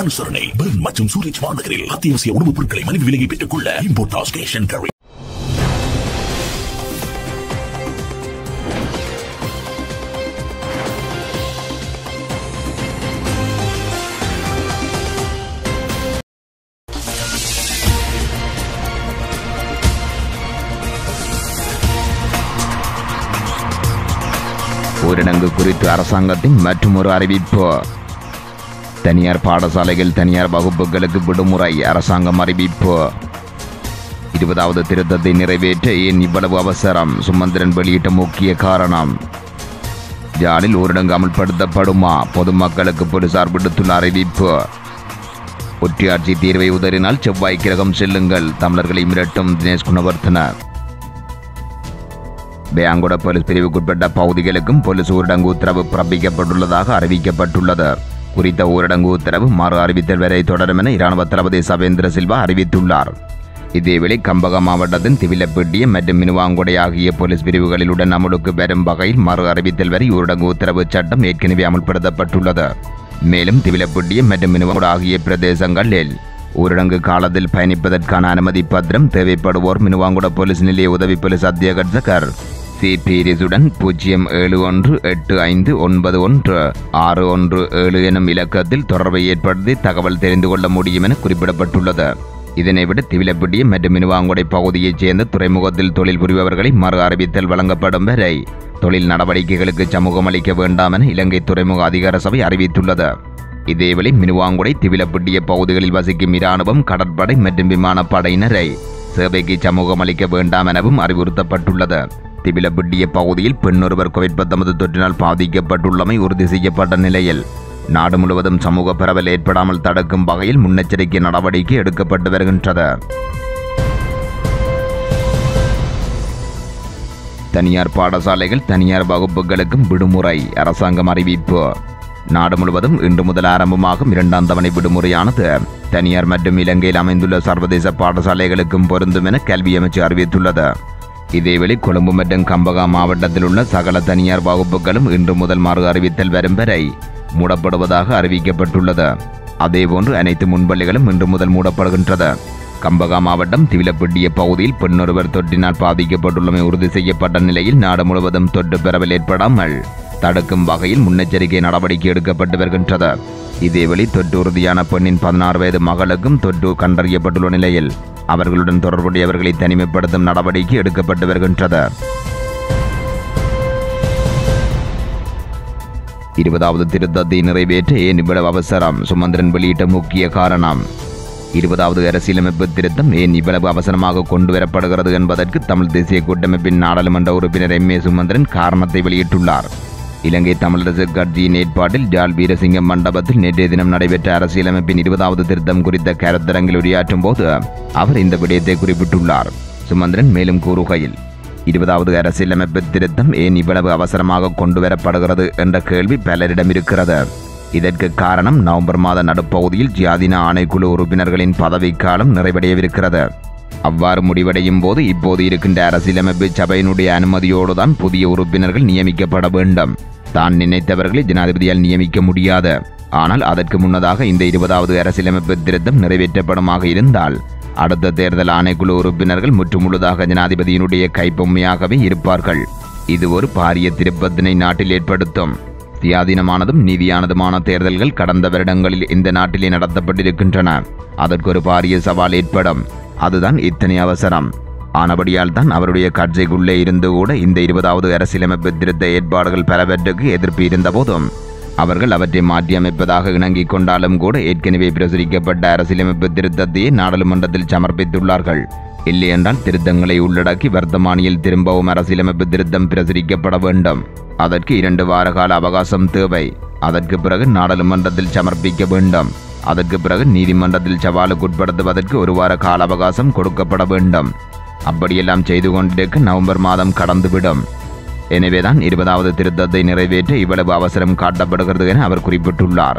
அனுசரணை பெர்ன் மற்றும் சூரிச் மாநகரில் அத்தியாவசிய உணவுப் பொருட்களை மலிவு விலையை பெற்றுக் கொள்ள இம்போர்டாஸ் கேஷ் அண்ட் கேரி ஊரடங்கு குறித்து அரசாங்கத்தின் மற்றொரு அறிவிப்பு தனியார் பாடசாலைகள் தனியார் வகுப்புகளுக்கு விடுமுறை அரசாங்கம் அறிவிப்பு இருபதாவது திருத்தத்தை நிறைவேற்ற ஏன் இவ்வளவு அவசரம் சுமந்திரன் வெளியிட்ட முக்கிய காரணம் ஜாலில் ஊரடங்கு அமல்படுத்தப்படுமா பொதுமக்களுக்கு போலீசார் விடுத்துள்ள அறிவிப்பு ஒற்றையாட்சி தீர்வை உதறினால் செவ்வாய் கிரகம் செல்லுங்கள் தமிழர்களை மிரட்டும் தினேஷ் குணவர்த்தன பேங்குட போலீஸ் பிரிவுக்குட்பட்ட பகுதிகளுக்கும் போலீஸ் ஊரடங்கு உத்தரவு பிறப்பிக்கப்பட்டுள்ளதாக அறிவிக்கப்பட்டுள்ளது குறித்த ஊரடங்கு உத்தரவு மறு அறிவித்தல் வரை தொடரும் என இராணுவ தளபதி சவேந்திர சில்வா அறிவித்துள்ளார் இதேவேளை கம்பகம் மாவட்டத்தின் திவிலப்பட்டிய மற்றும் மினுவாங்குடை ஆகிய போலீஸ் பிரிவுகளிலுடன் அமலுக்கு வரும் வகையில் மறு அறிவித்தல் வரை ஊரடங்கு உத்தரவு சட்டம் ஏற்கனவே அமல்படுத்தப்பட்டுள்ளது மேலும் திவிலப்பட்டிய மற்றும் மினுவாங்குடை ஆகிய பிரதேசங்களில் ஊரடங்கு காலத்தில் பயணிப்பதற்கான அனுமதி பத்திரம் தேவைப்படுவோர் மினுவாங்குட போலீஸ் நிலைய உதவி போலீஸ் அத்தியகர் சி பீரிஸுடன் பூஜ்ஜியம் ஏழு ஒன்று எட்டு ஐந்து ஒன்பது ஒன்று ஆறு ஒன்று ஏழு எனும் இலக்கத்தில் தொடர்பை ஏற்படுத்தி தகவல் தெரிந்து கொள்ள முடியும் என குறிப்பிடப்பட்டுள்ளது இதனை விட திவிலப்பிட்டிய மற்றும் மினுவாங்குடை பகுதியைச் சேர்ந்த துறைமுகத்தில் தொழில் புரிபவர்களை மறு அறிவித்தல் வழங்கப்படும் வரை தொழில் நடவடிக்கைகளுக்கு சமூகம் அளிக்க வேண்டாம் என இலங்கை துறைமுக அதிகார சபை அறிவித்துள்ளது இதேவேளை மினுவாங்குடை திவிலப்பிட்டிய பகுதிகளில் வசிக்கும் இராணுவம் கடற்படை மற்றும் விமானப்படையினரை சேவைக்கு சமூகம் அளிக்க வேண்டாம் எனவும் அறிவுறுத்தப்பட்டுள்ளது திபிலப்பிட்டிய பகுதியில் பெண்ணொருவர் கோவிட் பத்தொன்பது தொற்றினால் பாதிக்கப்பட்டுள்ளமை உறுதி செய்யப்பட்ட நிலையில் நாடு முழுவதும் சமூக பரவல் ஏற்படாமல் தடுக்கும் வகையில் முன்னெச்சரிக்கை நடவடிக்கை எடுக்கப்பட்டு வருகின்றது தனியார் பாடசாலைகள் தனியார் வகுப்புகளுக்கும் விடுமுறை அரசாங்கம் அறிவிப்பு நாடு முழுவதும் இன்று முதல் ஆரம்பமாகும் இரண்டாம் தவணை விடுமுறையானது தனியார் மற்றும் இலங்கையில் அமைந்துள்ள சர்வதேச பாடசாலைகளுக்கும் பொருந்தும் என கல்வி அமைச்சு அறிவித்துள்ளது இதேவேளை கொழும்பு மற்றும் கம்பகா மாவட்டத்தில் உள்ள சகல தனியார் வகுப்புகளும் இன்று முதல் மறு அறிவித்தல் வரும் வரை மூடப்படுவதாக அறிவிக்கப்பட்டுள்ளது அதேபோன்று அனைத்து முன்பள்ளிகளும் இன்று முதல் மூடப்படுகின்றது கம்பகா மாவட்டம் திவிலப்பட்டிய பகுதியில் பெண்ணொருவர் தொற்றினால் பாதிக்கப்பட்டுள்ளமை உறுதி செய்யப்பட்ட நிலையில் நாடு முழுவதும் தொற்று பரவல் ஏற்படாமல் தடுக்கும் வகையில் முன்னெச்சரிக்கை நடவடிக்கை எடுக்கப்பட்டு வருகின்றது இதேவேளை தொற்று உறுதியான பெண்ணின் பதினாறு வயது மகளுக்கும் தொற்று கண்டறியப்பட்டுள்ள நிலையில் அவர்களுடன் தொடர்புடையவர்களை தனிமைப்படுத்தும் நடவடிக்கை எடுக்கப்பட்டு வருகின்றது இருபதாவது திருத்தத்தை நிறைவேற்ற ஏன் இவ்வளவு அவசரம் சுமந்திரன் வெளியிட்ட முக்கிய காரணம் இருபதாவது அரசியலமைப்பு திருத்தம் ஏன் இவ்வளவு அவசரமாக கொண்டு வரப்படுகிறது என்பதற்கு தமிழ் தேசிய கூட்டமைப்பின் நாடாளுமன்ற உறுப்பினர் எம் ஏ சுமந்திரன் காரணத்தை வெளியிட்டுள்ளார் இலங்கை தமிழரசு கட்சியின் ஏற்பாட்டில் ஜால் வீரசிங்கம் மண்டபத்தில் நேற்றைய தினம் நடைபெற்ற அரசியலமைப்பின் இருபதாவது திருத்தம் குறித்த கருத்தரங்கில் உரையாற்றும் போது அவர் இந்த விடயத்தை குறிப்பிட்டுள்ளார் சுமந்திரன் மேலும் கூறுகையில் இருபதாவது அரசியலமைப்பு திருத்தம் ஏன் இவ்வளவு அவசரமாக கொண்டு வரப்படுகிறது என்ற கேள்வி பலரிடம் இருக்கிறது இதற்கு காரணம் நவம்பர் மாத நடுப்பகுதியில் ஜியாதின ஆணைக்குழு உறுப்பினர்களின் பதவிக்காலம் நிறைவடையவிருக்கிறது அவ்வாறு முடிவடையும் போது இப்போது இருக்கின்ற அரசியலமைப்பு சபையினுடைய அனுமதியோடு தான் புதிய உறுப்பினர்கள் நியமிக்கப்பட வேண்டும் தான் நினைத்தவர்களை ஜனாதிபதியால் நியமிக்க முடியாது ஆனால் அதற்கு முன்னதாக இந்த இருபதாவது அரசியலமைப்பு திருத்தம் நிறைவேற்றப்படுமாக இருந்தால் அடுத்த தேர்தல் ஆணைக்குழு உறுப்பினர்கள் முற்றுமுழுதாக ஜனாதிபதியினுடைய கைப்பொம்மையாகவே இருப்பார்கள் இது ஒரு பாரிய திருப்பத்தினை நாட்டில் ஏற்படுத்தும் சுயாதீனமானதும் நீதியானதுமான தேர்தல்கள் கடந்த வருடங்களில் இந்த நாட்டிலே நடத்தப்பட்டிருக்கின்றன அதற்கு ஒரு பாரிய சவால் ஏற்படும் அதுதான் இத்தனை அவசரம் ஆனபடியால் தான் அவருடைய கட்சிக்குள்ளே இருந்து கூட இந்த இருபதாவது அரசியலமைப்பு திருத்த ஏற்பாடுகள் பலவற்றுக்கு எதிர்ப்பு இருந்தபோதும் அவர்கள் அவற்றை மாற்றியமைப்பதாக இணங்கிக் கொண்டாலும் கூட ஏற்கனவே பிரசுரிக்கப்பட்ட அரசியலமைப்பு திருத்தத்தையே நாடாளுமன்றத்தில் சமர்ப்பித்துள்ளார்கள் இல்லையென்றால் திருத்தங்களை உள்ளடக்கி வர்த்தமானியில் திரும்பவும் அரசியலமைப்பு திருத்தம் பிரசுரிக்கப்பட வேண்டும் அதற்கு இரண்டு வார கால அவகாசம் தேவை அதற்கு பிறகு நாடாளுமன்றத்தில் சமர்ப்பிக்க வேண்டும் அதற்கு பிறகு நீதிமன்றத்தில் சவாலுக்கு உட்படுத்துவதற்கு ஒரு வார கால அவகாசம் கொடுக்கப்பட வேண்டும் அப்படியெல்லாம் செய்து கொண்டிருக்க நவம்பர் மாதம் கடந்துவிடும் எனவேதான் இருபதாவது திருத்தத்தை நிறைவேற்ற இவ்வளவு அவசரம் காட்டப்படுகிறது என அவர் குறிப்பிட்டுள்ளார்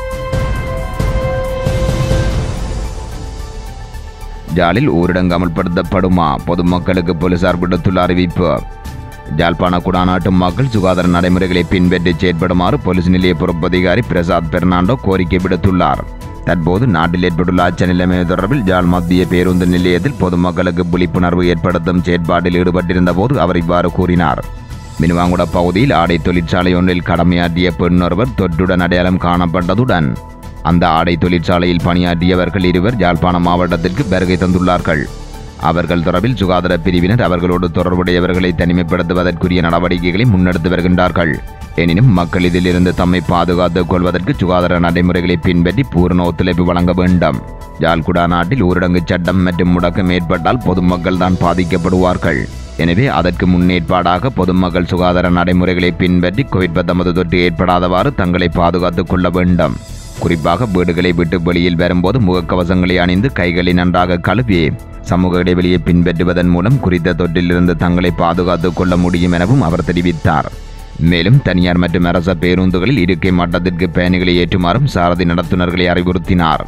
ஜாலில் ஊரடங்கு அமல்படுத்தப்படுமா பொதுமக்களுக்கு போலீசார் விடுத்துள்ள அறிவிப்பு ஜாழ்ப்பாண குடாநாட்டு மக்கள் சுகாதார நடைமுறைகளை பின்பற்றி செயற்படுமாறு போலீஸ் நிலைய பொறுப்பதிகாரி பிரசாத் பெர்னாண்டோ கோரிக்கை விடுத்துள்ளார் தற்போது நாட்டில் ஏற்பட்டுள்ள அச்ச நிலைமை தொடர்பில் ஜாழ் மத்திய பேருந்து நிலையத்தில் பொதுமக்களுக்கு விழிப்புணர்வு ஏற்படுத்தும் செயற்பாட்டில் ஈடுபட்டிருந்த போது அவர் இவ்வாறு கூறினார் மினுவாங்குட பகுதியில் ஆடை தொழிற்சாலை ஒன்றில் கடமையாற்றிய பெண் ஒருவர் தொற்றுடன் அடையாளம் காணப்பட்டதுடன் அந்த ஆடை தொழிற்சாலையில் பணியாற்றியவர்கள் இருவர் யாழ்ப்பாணம் மாவட்டத்திற்கு வருகை தந்துள்ளார்கள் அவர்கள் தொடர்பில் சுகாதார பிரிவினர் அவர்களோடு தொடர்புடையவர்களை தனிமைப்படுத்துவதற்குரிய நடவடிக்கைகளை முன்னெடுத்து வருகின்றார்கள் எனினும் மக்கள் இதிலிருந்து தம்மை பாதுகாத்துக் கொள்வதற்கு சுகாதார நடைமுறைகளை பின்பற்றி பூரண ஒத்துழைப்பு வழங்க வேண்டும் ஜால்குடா நாட்டில் ஊரடங்கு சட்டம் மற்றும் முடக்கம் ஏற்பட்டால் பொதுமக்கள் தான் பாதிக்கப்படுவார்கள் எனவே அதற்கு முன்னேற்பாடாக பொதுமக்கள் சுகாதார நடைமுறைகளை பின்பற்றி கோவிட் பத்தொன்பது தொற்று ஏற்படாதவாறு தங்களை பாதுகாத்துக் கொள்ள வேண்டும் குறிப்பாக வீடுகளை விட்டு வெளியில் வரும்போது முகக்கவசங்களை அணிந்து கைகளை நன்றாக கழுவி சமூக இடைவெளியை பின்பற்றுவதன் மூலம் குறித்த தொற்றிலிருந்து தங்களை பாதுகாத்துக் கொள்ள முடியும் எனவும் அவர் தெரிவித்தார் மேலும் தனியார் மற்றும் அரச பேருந்துகளில் இருக்கை மட்டத்திற்கு பயணிகளை ஏற்றுமாறும் சாரதி நடத்துனர்களை அறிவுறுத்தினார்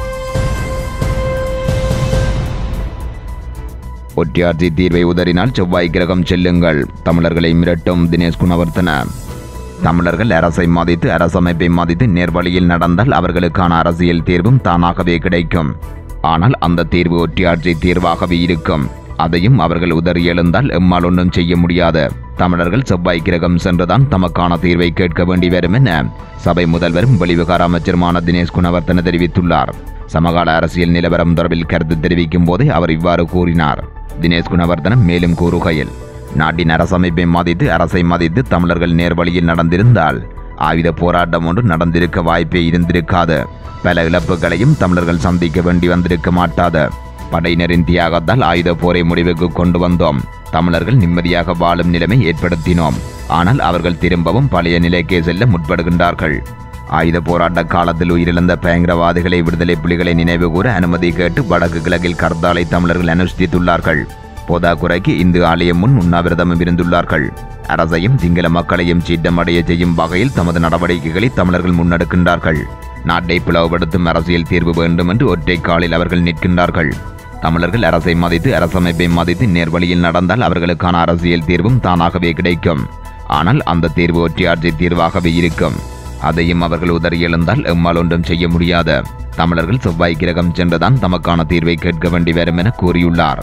ஒற்றையாட்சி தீர்வை உதறினால் செவ்வாய் கிரகம் செல்லுங்கள் தமிழர்களை மிரட்டும் தினேஷ் குணவர்த்தன தமிழர்கள் அரசை மதித்து அரசமைப்பை மதித்து நேர்வழியில் நடந்தால் அவர்களுக்கான அரசியல் தீர்வும் தானாகவே கிடைக்கும் ஆனால் அந்த தீர்வு ஒற்றையாட்சி தீர்வாகவே இருக்கும் அதையும் அவர்கள் உதறி எழுந்தால் எம்மால் ஒன்றும் செய்ய முடியாது தமிழர்கள் செவ்வாய் கிரகம் சென்றுதான் தமக்கான தீர்வை கேட்க வேண்டி வரும் என சபை முதல்வரும் வெளிவிகார அமைச்சருமான தினேஷ் குணவர்த்தன தெரிவித்துள்ளார் சமகால அரசியல் நிலவரம் தொடர்பில் கருத்து தெரிவிக்கும் போதே அவர் இவ்வாறு கூறினார் தினேஷ் குணவர்த்தனம் மேலும் கூறுகையில் நாட்டின் அரசமைப்பை மதித்து அரசை மதித்து தமிழர்கள் நேர்வழியில் நடந்திருந்தால் ஆயுத போராட்டம் ஒன்று நடந்திருக்க வாய்ப்பே இருந்திருக்காது பல இழப்புகளையும் தமிழர்கள் சந்திக்க வேண்டி வந்திருக்க மாட்டாது படையினரின் தியாகத்தால் ஆயுத போரை முடிவுக்கு கொண்டு வந்தோம் தமிழர்கள் நிம்மதியாக வாழும் நிலைமை ஏற்படுத்தினோம் ஆனால் அவர்கள் திரும்பவும் பழைய நிலைக்கே செல்ல முற்படுகின்றார்கள் ஆயுத போராட்ட காலத்தில் உயிரிழந்த பயங்கரவாதிகளை விடுதலை புலிகளை நினைவு கூற அனுமதி கேட்டு வடக்கு கிழக்கில் கர்த்தாலை தமிழர்கள் அனுஷ்டித்துள்ளார்கள் போதாக்குறைக்கு இந்து ஆலயம் முன் உண்ணாவிரதமும் இருந்துள்ளார்கள் அரசையும் சிங்கள மக்களையும் சீட்டமடைய செய்யும் வகையில் தமது நடவடிக்கைகளை தமிழர்கள் முன்னெடுக்கின்றார்கள் நாட்டை பிளவுபடுத்தும் அரசியல் தீர்வு வேண்டும் என்று ஒற்றை காலில் அவர்கள் நிற்கின்றார்கள் தமிழர்கள் அரசை மதித்து அரசமைப்பை மதித்து நேர்வழியில் நடந்தால் அவர்களுக்கான அரசியல் தீர்வும் தானாகவே கிடைக்கும் ஆனால் அந்த தீர்வு ஒற்றையாட்சி தீர்வாகவே இருக்கும் அதையும் அவர்கள் உதறி எழுந்தால் எம்மால் ஒன்றும் செய்ய முடியாது தமிழர்கள் செவ்வாய் கிரகம் சென்றுதான் தமக்கான தீர்வை கேட்க வேண்டி வரும் என கூறியுள்ளார்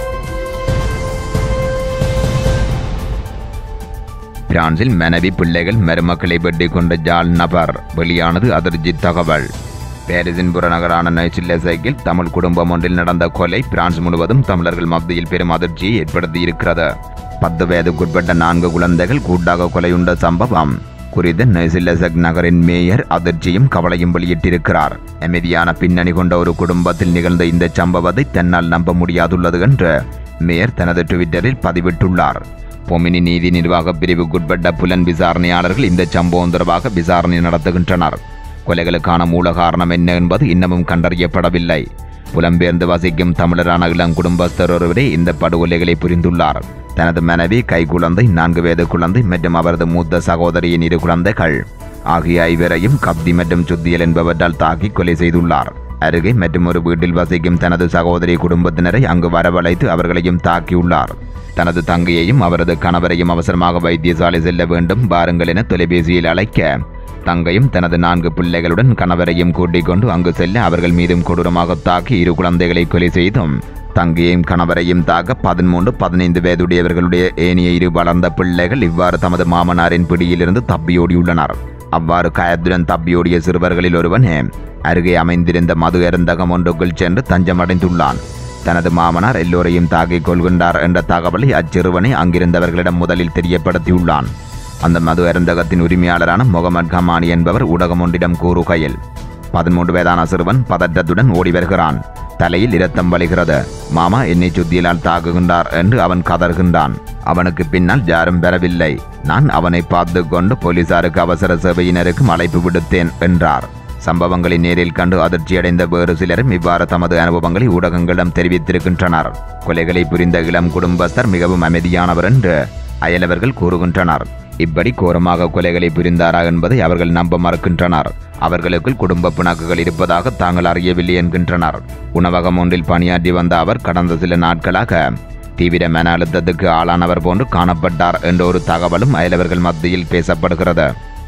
பிரான்சில் மனைவி பிள்ளைகள் மருமக்களை வெட்டி கொண்ட ஜால் நபர் வெளியானது அதிர்ச்சி தகவல் பாரிஸின் புறநகரான நைச்சில்லசைக்கில் தமிழ் குடும்பம் ஒன்றில் நடந்த கொலை பிரான்ஸ் முழுவதும் தமிழர்கள் மத்தியில் பெரும் அதிர்ச்சியை ஏற்படுத்தியிருக்கிறது பத்து வயதுக்குட்பட்ட நான்கு குழந்தைகள் கூட்டாக கொலையுண்ட சம்பவம் குறித்து நைசில்லசக் நகரின் மேயர் அதிர்ச்சியும் கவலையும் வெளியிட்டிருக்கிறார் அமைதியான பின்னணி கொண்ட ஒரு குடும்பத்தில் நிகழ்ந்த இந்த சம்பவத்தை தன்னால் நம்ப முடியாதுள்ளது என்று மேயர் தனது ட்விட்டரில் பதிவிட்டுள்ளார் பொமினி நீதி நிர்வாக பிரிவுக்குட்பட்ட புலன் விசாரணையாளர்கள் இந்த சம்பவம் தொடர்பாக விசாரணை நடத்துகின்றனர் கொலைகளுக்கான மூல காரணம் என்ன என்பது இன்னமும் கண்டறியப்படவில்லை புலம்பெயர்ந்து வசிக்கும் தமிழரான இளம் குடும்பஸ்தர் ஒருவரே இந்த படுகொலைகளை புரிந்துள்ளார் தனது மனைவி கைக்குழந்தை நான்கு வயது குழந்தை மற்றும் அவரது மூத்த சகோதரியின் இரு குழந்தைகள் ஆகிய ஐவரையும் கப்தி மற்றும் சுத்தியல் என்பவற்றால் தாக்கி கொலை செய்துள்ளார் அருகே மற்றும் ஒரு வீட்டில் வசிக்கும் தனது சகோதரி குடும்பத்தினரை அங்கு வரவழைத்து அவர்களையும் தாக்கியுள்ளார் தனது தங்கையையும் அவரது கணவரையும் அவசரமாக வைத்தியசாலை செல்ல வேண்டும் வாருங்கள் என தொலைபேசியில் அழைக்க தங்கையும் தனது நான்கு பிள்ளைகளுடன் கணவரையும் கூட்டிக் கொண்டு அங்கு செல்ல அவர்கள் மீதும் கொடூரமாக தாக்கி இரு குழந்தைகளை கொலை செய்தும் தங்கையையும் கணவரையும் தாக்க பதிமூன்று பதினைந்து வயதுடையவர்களுடைய ஏனைய இரு வளர்ந்த பிள்ளைகள் இவ்வாறு தமது மாமனாரின் பிடியிலிருந்து தப்பியோடியுள்ளனர் அவ்வாறு காயத்துடன் தப்பியோடிய சிறுவர்களில் ஒருவன் அருகே அமைந்திருந்த மது அருந்தகம் ஒன்றுக்குள் சென்று தஞ்சமடைந்துள்ளான் தனது மாமனார் எல்லோரையும் தாக்கிக் கொள்கின்றார் என்ற தகவலை அச்சிறுவனை அங்கிருந்தவர்களிடம் முதலில் தெரியப்படுத்தியுள்ளான் அந்த மது அருந்தகத்தின் உரிமையாளரான முகமது கமானி என்பவர் ஊடகம் ஒன்றிடம் கூறுகையில் பதிமூன்று வயதான சிறுவன் பதற்றத்துடன் ஓடி வருகிறான் தலையில் இரத்தம் வழிகிறது மாமா என்னை சுத்தியலால் தாக்குகின்றார் என்று அவன் கதறுகின்றான் அவனுக்கு பின்னால் யாரும் பெறவில்லை நான் அவனை பார்த்து கொண்டு போலீசாருக்கு அவசர சேவையினருக்கும் அழைப்பு விடுத்தேன் என்றார் சம்பவங்களை நேரில் கண்டு அதிர்ச்சியடைந்த வேறு சிலரும் இவ்வாறு தமது அனுபவங்களை ஊடகங்களிடம் தெரிவித்திருக்கின்றனர் கொலைகளை புரிந்த இளம் குடும்பஸ்தர் மிகவும் அமைதியானவர் என்று அயலவர்கள் கூறுகின்றனர் இப்படி கோரமாக கொலைகளை புரிந்தாரா என்பதை அவர்கள் நம்ப மறுக்கின்றனர் அவர்களுக்குள் குடும்ப பிணக்குகள் இருப்பதாக தாங்கள் அறியவில்லை என்கின்றனர் உணவகம் ஒன்றில் பணியாற்றி வந்த அவர் கடந்த சில நாட்களாக தீவிர மன அழுத்தத்துக்கு ஆளானவர் போன்று காணப்பட்டார் என்ற ஒரு தகவலும் அயலவர்கள் மத்தியில் பேசப்படுகிறது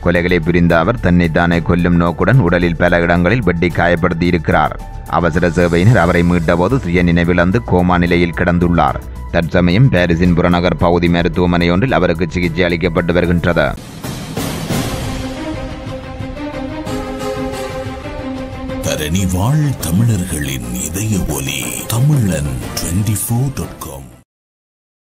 கொலைகளை புரிந்த அவர் தன்னைத்தானே கொல்லும் நோக்குடன் உடலில் பல இடங்களில் வெட்டி காயப்படுத்தியிருக்கிறார் அவசர சேவையினர் அவரை மீட்டபோது சுய நினைவிழந்து கோமா நிலையில் கிடந்துள்ளார் தற்சமயம் பாரிஸின் புறநகர் பகுதி மருத்துவமனை ஒன்றில் அவருக்கு சிகிச்சை அளிக்கப்பட்டு வருகின்றது தரணி வாழ் தமிழர்களின் இதய ஒலி தமிழன் டுவெண்டி ஃபோர் டாட் காம்